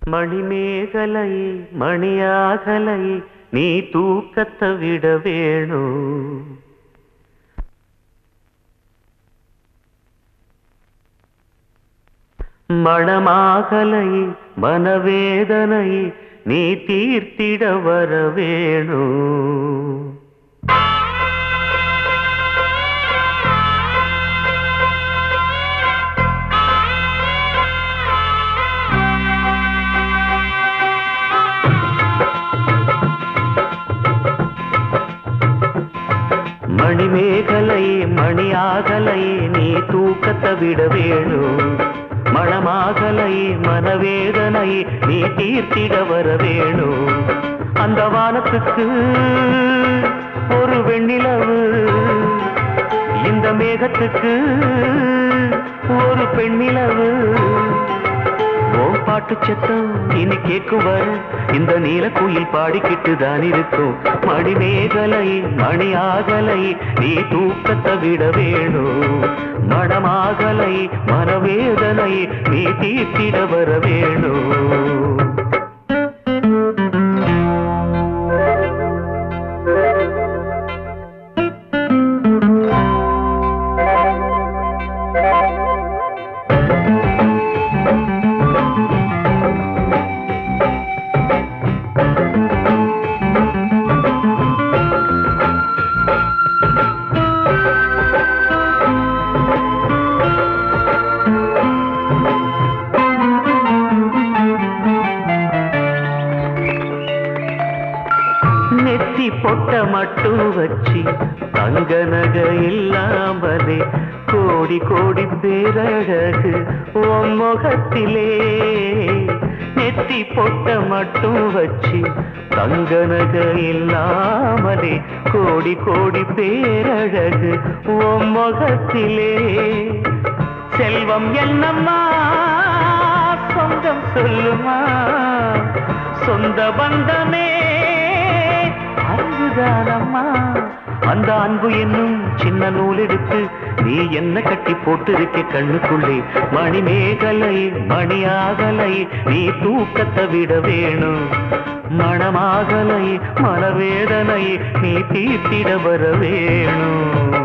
மணிமேகலையே மணியாகலையே நீ தூக்கத்தை விட வேணும் மணமாகலையே மனவேதனையே நீ தீர்த்திட வர வேணும் மணிமேகலையே மணியாகலையே நீ தூக்கத்தை விட வேணும் மணமாகலையே மனவேதனையே நீ தீர்த்திட வர வேணும் அந்த வானத்துக்கு ஒரு வெண்ணிலவு இந்த மேகத்துக்கு ஒரு பெண்ணிலவு ஓம் பாட்டு சத்தம் இனி கேட்கும் வர இந்த நீல குயில் பாடிக்கிட்டு தான் இருக்கும் மணிமேகலை மணி ஆகலை நீ தூக்கத்தை விட வேணும் மனமாகலை மனவேதனை நீ தீர்த்திட வர வேணும் நெத்தி பொட்ட மட்டும் வச்சு தங்க நகை இல்லாமலே கோடி கோடி பேரழகு உன் முகத்திலே நெத்தி பொட்ட மட்டும் வச்சு தங்க நகை இல்லாமலே கோடி கோடி பேரழகு உன் முகத்திலே செல்வம் என்னம்மா சொந்தம் சொல்லுமா சொந்த பந்தமே அன்புதானம்மா அந்த அன்பு என்னும் சின்ன நூல் எடுத்து நீ என்ன கட்டி போட்டிருக்க கண்ணுக்குள்ளே மணிமேகலை மணியாகலை நீ தூக்கத்தை விட வேணும் மணமாகலை மனவேதனை நீ தீர்த்திட வர வேணும்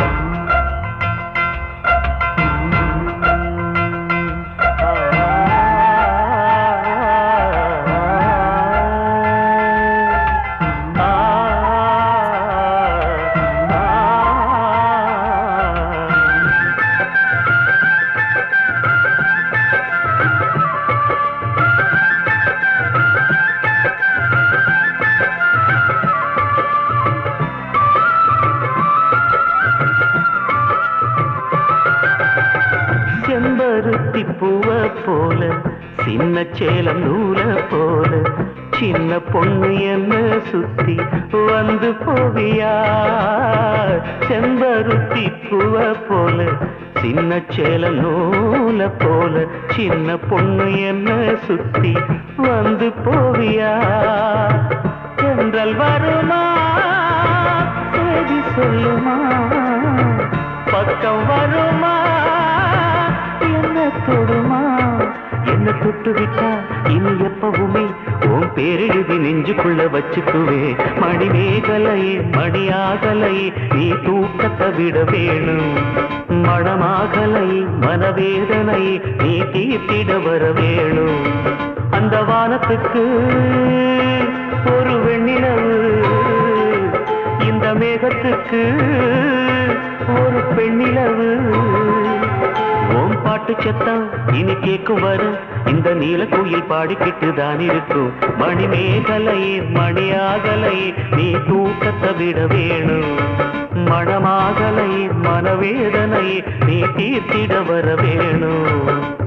செம்பருத்தி பூவ போல சின்ன சேலம் நூல போல சின்ன பொண்ணு என்ன சுத்தி வந்து போவியா செம்பருத்தி பூவ போல சின்ன சேலம் நூல போல சின்ன பொண்ணு என்ன சுத்தி வந்து போவியா தென்றல் வருமா செய்தி சொல்லுமா பக்கம் வருமா என்ன தொடுமா என்ன தொட்டு விட்டா இனி எப்பவுமே உன் பேரெழுதி நெஞ்சுக்குள்ள வச்சுக்குவே மணிமேகலையே மணியாகலையே நீ தூக்கத்தை விட வேணும் மனமாகலை மனவேதனை நீ தீர்த்திட வர வேணும் அந்த வானத்துக்கு ஒரு வெண்ணிலவு இந்த மேகத்துக்கு ஒரு பெண்ணிலவு ஓம் பாட்டு சத்தம் இனி கேட்கும் வர இந்த நீல குயில் பாடிக்கிட்டு தான் இருக்கும் மணிமேகலையே மணியாகலை நீ தூக்கத்தை விட வேணும் மனமாகலை மனவேதனை நீ தீர்த்திட வர வேணும்